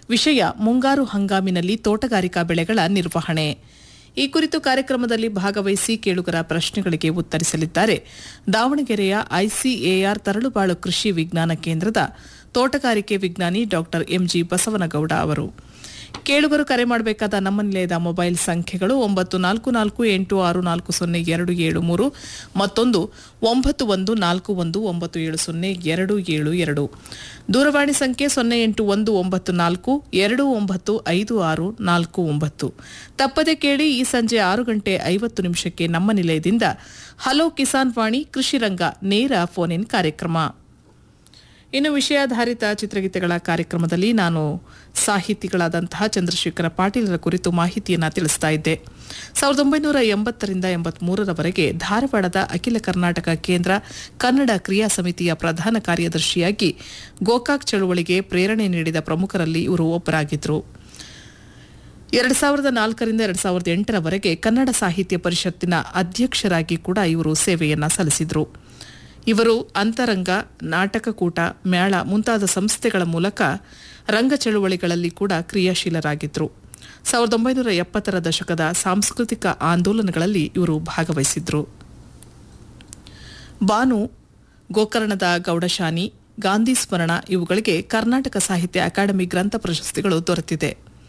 ವಿಷಯ ಮುಂಗಾರು ಹಂಗಾಮಿನಲ್ಲಿ ತೋಟಗಾರಿಕಾ ಬೆಳೆಗಳ ನಿರ್ವಹಣೆ ಈ ಕುರಿತು ಕಾರ್ಯಕ್ರಮದಲ್ಲಿ ಭಾಗವಹಿಸಿ ಕೇಳುಗರ ಪ್ರಶ್ನೆಗಳಿಗೆ ಉತ್ತರಿಸಲಿದ್ದಾರೆ ದಾವಣಗೆರೆಯ ಐಸಿಎಆರ್ ತರಳುಬಾಳು ಕೃಷಿ ವಿಜ್ಞಾನ ಕೇಂದ್ರದ ತೋಟಗಾರಿಕೆ ವಿಜ್ಞಾನಿ ಡಾ ಎಂಜಿ ಬಸವನಗೌಡ ಅವರು ಕೇಳುಗರು ಕರೆ ಮಾಡಬೇಕಾದ ನಮ್ಮ ನಿಲಯದ ಮೊಬೈಲ್ ಸಂಖ್ಯೆಗಳು ಒಂಬತ್ತು ನಾಲ್ಕು ನಾಲ್ಕು ಎಂಟು ಆರು ನಾಲ್ಕು ಸೊನ್ನೆ ಎರಡು ಏಳು ಮೂರು ಮತ್ತೊಂದು ಒಂಬತ್ತು ಒಂದು ನಾಲ್ಕು ಒಂದು ಒಂಬತ್ತು ಏಳು ಸೊನ್ನೆ ಎರಡು ಏಳು ಎರಡು ದೂರವಾಣಿ ಸಂಖ್ಯೆ ಸೊನ್ನೆ ಎಂಟು ಒಂದು ಒಂಬತ್ತು ನಾಲ್ಕು ಎರಡು ಒಂಬತ್ತು ಐದು ಆರು ನಾಲ್ಕು ಒಂಬತ್ತು ತಪ್ಪದೆ ಕೇಳಿ ಈ ಸಂಜೆ ಆರು ಗಂಟೆ ಐವತ್ತು ನಿಮಿಷಕ್ಕೆ ನಮ್ಮ ನಿಲಯದಿಂದ ಹಲೋ ಕಿಸಾನ್ ವಾಣಿ ಕೃಷಿ ರಂಗ ನೇರ ಫೋನ್ ಇನ್ ಕಾರ್ಯಕ್ರಮ ಇನ್ನು ವಿಷಯಾಧಾರಿತ ಚಿತ್ರಗೀತೆಗಳ ಕಾರ್ಯಕ್ರಮದಲ್ಲಿ ನಾನು ಸಾಹಿತಿಗಳಾದಂತಹ ಚಂದ್ರಶೇಖರ ಪಾಟೀಲರ ಕುರಿತು ಮಾಹಿತಿಯನ್ನ ತಿಳಿಸ್ತಾ ಇದ್ದೆ ಸಾವಿರದ ಒಂಬೈನೂರ ಎಂಬತ್ತರಿಂದ ಎಂಬತ್ಮೂರರವರೆಗೆ ಧಾರವಾಡದ ಅಖಿಲ ಕರ್ನಾಟಕ ಕೇಂದ್ರ ಕನ್ನಡ ಕ್ರಿಯಾ ಸಮಿತಿಯ ಪ್ರಧಾನ ಕಾರ್ಯದರ್ಶಿಯಾಗಿ ಗೋಕಾಕ್ ಚಳುವಳಿಗೆ ಪ್ರೇರಣೆ ನೀಡಿದ ಪ್ರಮುಖರಲ್ಲಿ ಇವರು ಒಬ್ಬರಾಗಿದ್ದರು ಎರಡು ಸಾವಿರದ ನಾಲ್ಕರಿಂದ ಎರಡು ಸಾವಿರದ ಎಂಟರವರೆಗೆ ಕನ್ನಡ ಸಾಹಿತ್ಯ ಪರಿಷತ್ತಿನ ಅಧ್ಯಕ್ಷರಾಗಿ ಕೂಡ ಇವರು ಸೇವೆಯನ್ನ ಸಲ್ಲಿಸಿದರು ಇವರು ಅಂತರಂಗ ನಾಟಕಕೂಟ ಮೇಳ ಮುಂತಾದ ಸಂಸ್ಥೆಗಳ ಮೂಲಕ ರಂಗ ಚಳುವಳಿಗಳಲ್ಲಿ ಕೂಡ ಕ್ರಿಯಾಶೀಲರಾಗಿದ್ದರು ಸಾವಿರದ ಒಂಬೈನೂರ ಎಪ್ಪತ್ತರ ದಶಕದ ಸಾಂಸ್ಕೃತಿಕ ಆಂದೋಲನಗಳಲ್ಲಿ ಇವರು ಭಾಗವಹಿಸಿದ್ರು ಬಾನು ಗೋಕರ್ಣದ ಗೌಡಶಾನಿ ಗಾಂಧಿ ಸ್ಮರಣ ಇವುಗಳಿಗೆ ಕರ್ನಾಟಕ ಸಾಹಿತ್ಯ ಅಕಾಡೆಮಿ ಗ್ರಂಥ ಪ್ರಶಸ್ತಿಗಳು ದೊರೆತಿದೆ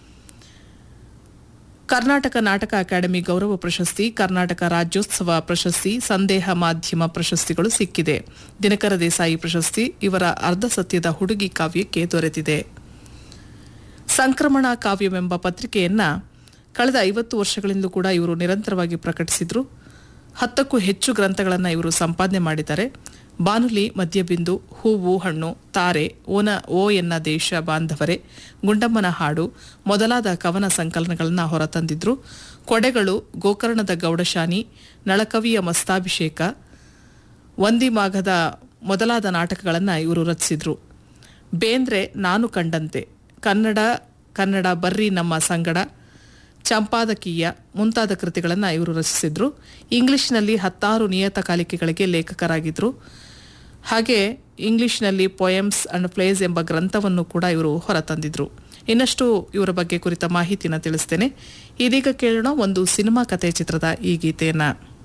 ಕರ್ನಾಟಕ ನಾಟಕ ಅಕಾಡೆಮಿ ಗೌರವ ಪ್ರಶಸ್ತಿ ಕರ್ನಾಟಕ ರಾಜ್ಯೋತ್ಸವ ಪ್ರಶಸ್ತಿ ಸಂದೇಹ ಮಾಧ್ಯಮ ಪ್ರಶಸ್ತಿಗಳು ಸಿಕ್ಕಿದೆ ದಿನಕರ ದೇಸಾಯಿ ಪ್ರಶಸ್ತಿ ಇವರ ಅರ್ಧ ಸತ್ಯದ ಹುಡುಗಿ ಕಾವ್ಯಕ್ಕೆ ದೊರೆತಿದೆ ಸಂಕ್ರಮಣ ಕಾವ್ಯವೆಂಬ ಪತ್ರಿಕೆಯನ್ನ ಕಳೆದ ಐವತ್ತು ವರ್ಷಗಳಿಂದಲೂ ಕೂಡ ಇವರು ನಿರಂತರವಾಗಿ ಪ್ರಕಟಿಸಿದ್ರು ಹತ್ತಕ್ಕೂ ಹೆಚ್ಚು ಗ್ರಂಥಗಳನ್ನು ಇವರು ಸಂಪಾದನೆ ಮಾಡಿದ್ದಾರೆ ಬಾನುಲಿ ಮದ್ಯಬಿಂದು ಹೂವು ಹಣ್ಣು ತಾರೆ ಓನ ಓ ಎನ್ನ ದೇಶ ಬಾಂಧವರೇ ಗುಂಡಮ್ಮನ ಹಾಡು ಮೊದಲಾದ ಕವನ ಸಂಕಲನಗಳನ್ನು ಹೊರತಂದಿದ್ರು ಕೊಡೆಗಳು ಗೋಕರ್ಣದ ಗೌಡಶಾನಿ ನಳಕವಿಯ ಮಸ್ತಾಭಿಷೇಕ ವಂದಿಮಾಘದ ಮೊದಲಾದ ನಾಟಕಗಳನ್ನು ಇವರು ರಚಿಸಿದ್ರು ಬೇಂದ್ರೆ ನಾನು ಕಂಡಂತೆ ಕನ್ನಡ ಕನ್ನಡ ಬರ್ರಿ ನಮ್ಮ ಸಂಗಡ ಚಂಪಾದಕೀಯ ಮುಂತಾದ ಕೃತಿಗಳನ್ನು ಇವರು ರಚಿಸಿದ್ರು ಇಂಗ್ಲಿಷ್ನಲ್ಲಿ ಹತ್ತಾರು ನಿಯತಕಾಲಿಕೆಗಳಿಗೆ ಲೇಖಕರಾಗಿದ್ದರು ಹಾಗೆ ಇಂಗ್ಲಿಷ್ನಲ್ಲಿ ಪೊಯಮ್ಸ್ ಅಂಡ್ ಪ್ಲೇಸ್ ಎಂಬ ಗ್ರಂಥವನ್ನು ಕೂಡ ಇವರು ಹೊರತಂದಿದ್ರು ಇನ್ನಷ್ಟು ಇವರ ಬಗ್ಗೆ ಕುರಿತ ಮಾಹಿತಿನ ತಿಳಿಸ್ತೇನೆ ಇದೀಗ ಕೇಳೋಣ ಒಂದು ಸಿನಿಮಾ ಕಥೆ ಚಿತ್ರದ ಈ ಗೀತೆಯನ್ನ